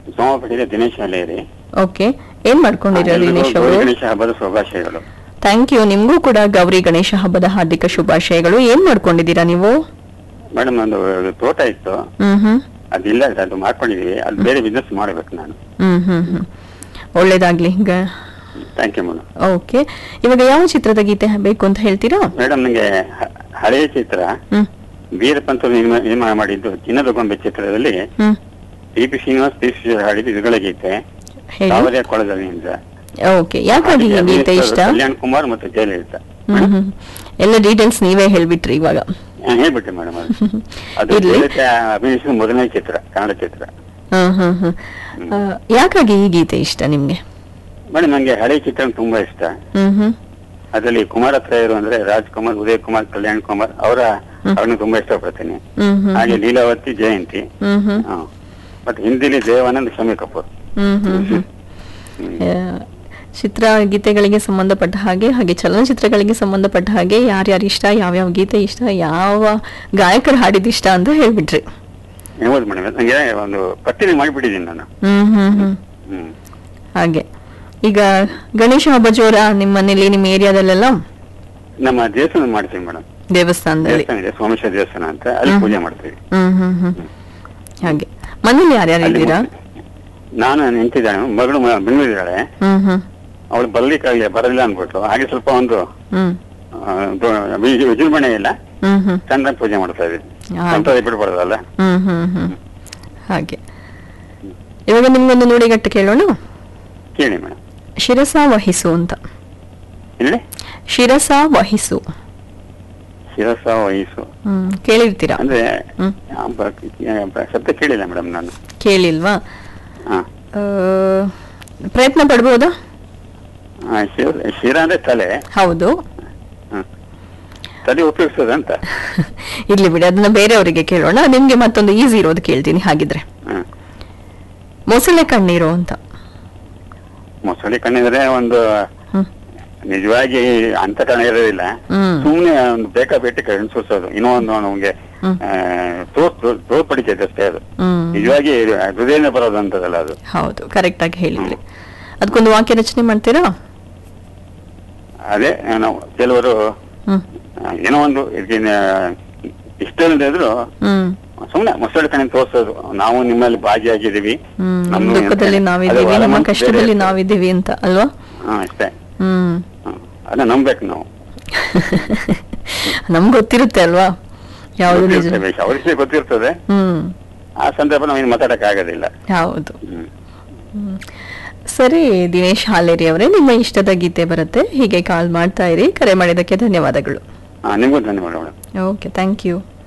ಸೋಮಪೇಟೆಯ Dinesh ಅಲೇರಿ okay ಏನ್ ಮಾಡ್ಕೊಂಡಿರೋ ಎಲ್ರಿಗೂ ದಿನೇಶ್ ಗೌರಿ ಅವರು ಗಣೇಶ ಹಬ್ಬದ ಶುಭಾಶಯಗಳು ಥ್ಯಾಂಕ್ ಯು ನಿಮ್ಗೂ ಕೂಡ ಗೌರಿ ಗಣೇಶ ಹಬ್ಬದ ಹಾರ್ದಿಕ ಶುಭಾಶಯಗಳು ಏನ್ ಮಾಡ್ಕೊಂಡಿದ್ದೀರಾ ನೀವು ಮೇಡಮ್ ಒಂದು ತೋಟ ಇತ್ತು ಹ್ಮ್ ಹ್ಮ್ ಅದಿಲ್ಲ ಅದು ಮಾಡ್ಕೊಂಡಿದೀವಿ ಅದು ಬೇರೆ ಬಿಸ್ನೆಸ್ ಮಾಡಬೇಕು ನಾನು ಹ್ಮ್ ಹ್ಮ್ ಹ್ಮ್ ಒಳ್ಳೇದಾಗ್ಲಿ ಗ- ಥ್ಯಾಂಕ್ ಯು ಮೇಡಮ್ ಓಕೆ ಇವಾಗ ಯಾವ ಚಿತ್ರದ ಗೀತೆ ಬೇಕು ಅಂತ ಹೇಳ್ತೀರಾ ಮೇಡಮ್ ನಂಗೆ ಹ- ಹಳೆಯ ಚಿತ್ರ ಹ್ಮ್ ವೀರಪಂತರು ನಿರ್ಮ- ನಿರ್ಮಾಣ ಮಾಡಿದ್ದು ಚಿನ್ನದ ಗೊಂಬೆ ಚಿತ್ರದಲ್ಲಿ ಹ್ಮ್ T P Srinivas P C ಹಾಡಿದ ಇದುಗಳ ಗೀತೆ ಹೇಳಿ ಸಾವರಿಯ ಕೊಳದಲ್ಲಿ ಓಕೆ ಯಾಕಾಗಿ ಈ ಗೀತೆ ಇಷ್ಟ ಕಲ್ಯಾಣ್ ಕುಮಾರ್ ಮತ್ತು ಜಯಲಲಿತಾ ಹ್ಮ್ ಹ್ಮ್ ಎಲ್ಲ ಡೀಟೇಲ್ಸ್ ನೀವೇ ಹೇಳ್ಬಿಟ್ರಿ ಇವಾಗ ಹಾ, ಹೇಳ್ಬಿಟ್ಟೆ ಮೇಡಮ್ ಅದು ಅದು ಇರ್ಲಿ. ಜಯಲಲಿತಾ ಅಭಿನಯಿಸಿದ ಮೊದಲನೇ ಚಿತ್ರ ಕನ್ನಡ ಚಿತ್ರ ಹ್ಮ್ ಹ್ಮ್ ಹ್ಮ್ ಆ, ಯಾಕಾಗಿ ಈ ಗೀತೆ ಇಷ್ಟ ನಿಮ್ಗೆ ಮೇಡಮ್ ನಂಗೆ ಹಳೆ ಚಿತ್ರ ತುಂಬಾ ಇಷ್ಟ ಹ್ಮ್ ಹ್ಮ್ ಅದರಲ್ಲಿ ಕುಮಾರ ತ್ರಯರು ಅಂದ್ರೆ ರಾಜ್ಕುಮಾರ್ ಉದಯ್ ಕುಮಾರ್ ಕಲ್ಯಾಣ್ ಕುಮಾರ್ ಅವರ ಅವ್ರನ್ನ ತುಂಬಾ ಇಷ್ಟಪಡ್ತೇನೆ ಹ್ಮ್ ಹ್ಮ್ ಹಾಗೆ ಲೀಲಾವತಿ ಜಯಂತಿ ಹ್ಮ್ ಹ್ಮ್ ಹಾ. ಮತ್ತೆ ಹಿಂದಿಲಿ ದೇವಾನಂದ್ ಶಮಿ ಕಪೂರ್ ಹ್ಮ್ ಹ್ಮ್ ಹ್ಮ್ ಆ, ಚಿತ್ರ ಗೀತೆಗಳಿಗೆ ಸಂಬಂಧಪಟ್ಟ ಹಾಗೆ ಹಾಗೆ ಚಲನಚಿತ್ರಗಳಿಗೆ ಸಂಬಂಧಪಟ್ಟ ಹಾಗೆ ಯಾರ್ಯಾರು ಇಷ್ಟ ಯಾವ್ಯಾವ ಗೀತೆ ಇಷ್ಟ ಯಾವ ಗಾಯಕರು ಹಾಡಿದ ಇಷ್ಟ ಅಂತ ಹೇಳ್ಬಿಟ್ರಿ ಹೌದು ಮೇಡಮ್ ನಂಗೆ ಒಂದು ಪಟ್ಟಿನೇ ಮಾಡಿಬಿಟ್ಟಿದ್ದೀನಿ ನಾನು ಹ್ಮ್ ಹ್ಮ್ ಹ್ಮ್ ಹ್ಮ್ ಹಾಗೆ ಈಗ ಗಣೇಶ ಹಬ್ಬ ಜೋರ ನಿಮ್ಮ ಮನೇಲಿ ನಿಮ್ಮ ಏರಿಯಾದಲ್ಲೆಲ್ಲ ನಮ್ಮ ದೇವಸ್ಥಾನ ಮಾಡ್ತೀವಿ ಮೇಡಮ್ ದೇವಸ್ಥಾನದಲ್ಲಿ ದೇವಸ್ಥಾನ ಇದೆ ಸೋಮೇಶ್ವರ ದೇವಸ್ಥಾನ ಅಂತ ಅಲ್ಲಿ ಹ್ಮ್. ಪೂಜೆ ಮಾಡ್ತೀವಿ ಹ್ಮ್ ಹ್ಮ್ ಹ್ಮ್ ಹಾಗೆ ಮನೇಲಿ ಯಾರ್ಯಾರು ಅಲ್ಲಿ ಇದ್ದೀರಾ ನಾನು ನಿಂತಿದ್ದಾಳೆ ಮಗಳು ಮ- ಬೆಂಗಳೂರಿದ್ದಾಳೆ ಹ್ಮ್ ಹ್ಮ್ ಅವಳು ಬರ್ಲಿಕ್ಕಾಗಲಿ ಬರಲಿಲ್ಲ ಅನ್ಬಿಟ್ಲು ಹಾಗೆ ಸ್ವಲ್ಪ ಒಂದು ಹ್ಮ್ ಆ, ದೊ- ವಿಜೃ- ವಿಜೃಂಭಣೆ ಇಲ್ಲ ಹ್ಮ್ ಹ್ಮ್ ಚಂದ ಪೂಜೆ ಮಾಡ್ತಾ ಇದ್ವಿ ಹಾಗೆ. ಅಂತ ಬಿಡ್ಬಾರ್ದಲ್ಲ ಹ್ಮ್ ಹ್ಮ್ ಹ್ಮ್ ಹಾಗೆ ಇವಾಗ ನಿಮ್ಗೊಂದು ನುಡಿಗಟ್ಟು ಕೇಳೋಣ ಕೇಳಿ ಮೇಡಮ್ ಶಿರಸ ವಹಿಸು ಅಂತ ಇಲ್ಲಿ ಶಿರಸ ವಹಿಸು ಶಿರಸ ವಯಸ್ಸು ಹ್ಮ್ ಕೇಳಿರ್ತೀರಾ ಅಂದ್ರೆ ಹ್ಮ್ ಆ, ಬ- ಬ- ಶಬ್ದ ಕೇಳಿಲ್ಲ ಮೇಡಮ್ ನಾನು ಕೇಳಿಲ್ವಾ ಹಾ ಆ, ಪ್ರಯತ್ನ ಪಡ್ಬೋದಾ ಆ, ಶಿರ ಶಿರ ಅಂದ್ರೆ ತಲೆ ಹೌದು ಹ್ಮ್. ತಲೆ ಉಪಯೋಗಿಸೋದಂತ ಇರ್ಲಿ ಬಿಡಿ ಅದನ್ನ ಬೇರೆಯವರಿಗೆ ಕೇಳೋಣ ನಿಮ್ಗೆ ಮತ್ತೊಂದು ಈಸಿ ಇರೋದು ಕೇಳ್ತೀನಿ ಹಾಗಿದ್ರೆ ಹ್ಮ್ ಮೊಸಳೆ ಕಣ್ಣೀರು ಅಂತ ಮೊಸಳೆ ಕಣ್ಣಿದ್ರೆ ಒಂದು ಹ್ಮ್ ನಿಜವಾಗಿ ಅಂತ ಕಣ ಇರೋದಿಲ್ಲ ಹ್ಮ್ ಸುಮ್ನೆ ಒಂದು ಬೇಕಾಬಿಟ್ಟು ಕಣ್ಣು ಸೂಸೋದು ಇನ್ನೂ ಒಂದು ನಮ್ಗೆ ಹ್ಮ್. ತೋರ್ ತೋರ್ಪಡಿತೈತೆ ಅಷ್ಟೇ ಅದು ಹ್ಮ್ ನಿಜವಾಗಿ ಹೃದಯನೇ ಬರೋದು ಅಂತದಲ್ಲ ಅದು ಹೌದು ಕರೆಕ್ಟ್ ಆಗಿ ಹೇಳಿದ್ರಿ ಅದಕ್ಕೊಂದು ವಾಕ್ಯ ರಚನೆ ಮಾಡ್ತೀರಾ ಅದೇ ನಾವು ಕೆಲವರು ಹ್ಮ್ ಆ, ಏನೋ ಒಂದು ಇದಕ್ಕಿನ್ನ ಇಷ್ಟ ಇಲ್ಲದೆ ಇದ್ರು ಹ್ಮ್ ಸುಮ್ನೆ ಮೊಸಳೆ ಕಣ್ಣಿನ ತೋರ್ಸೋದು ನಾವು ನಿಮ್ಮಲ್ಲಿ ಭಾಗಿಯಾಗಿದ್ದೀವಿ ಹ್ಮ್ ನಮ್ಮ ನಮ್ದು ದುಃಖದಲ್ಲಿ ಎಂತ- ನಾವಿದ್ದೀವಿ ಅದು ನಮ್ಮ ವರಮಂತ ಕಷ್ಟದಲ್ಲಿ ಬೇರೆ ನಾವಿದ್ದೀವಿ ಅಂತ ಅಲ್ವಾ ಹಾ ಅಷ್ಟೇ ಹ್ಮ್ ಹ್ಮ್. ಅದನ್ನ ನಂಬೇಕು ನಾವು ನಮ್ಗೆ ಗೊತ್ತಿರುತ್ತೆ ಅಲ್ವಾ ಯಾವುದು ನಿಜ ಗೊತ್ತಿರ್ತದೆ, ಬೇಷ್. ಅವ್ರಿಗೆ ಗೊತ್ತಿರ್ತದೆ ಹ್ಮ್ ಆ ಸಂದರ್ಭ ನಾವು ಇನ್ನು ಮಾತಾಡಕ್ ಆಗೋದಿಲ್ಲ ಹೌದು ಹ್ಮ್ ಹ್ಮ್. ಸರಿ ದಿನೇಶ್ ಹಾಲೇರಿ ಅವರೇ ನಿಮ್ಮ ಇಷ್ಟದ ಗೀತೆ ಬರುತ್ತೆ ಹೀಗೆ ಕಾಲ್ ಮಾಡ್ತಾ ಇರಿ ಕರೆ ಮಾಡಿದ್ದಕ್ಕೆ ಧನ್ಯವಾದಗಳು ಹಾ ನಿಮ್ಗೂ ಧನ್ಯವಾದ ಮೇಡಮ್ ಓಕೆ ಥ್ಯಾಂಕ್ ಯು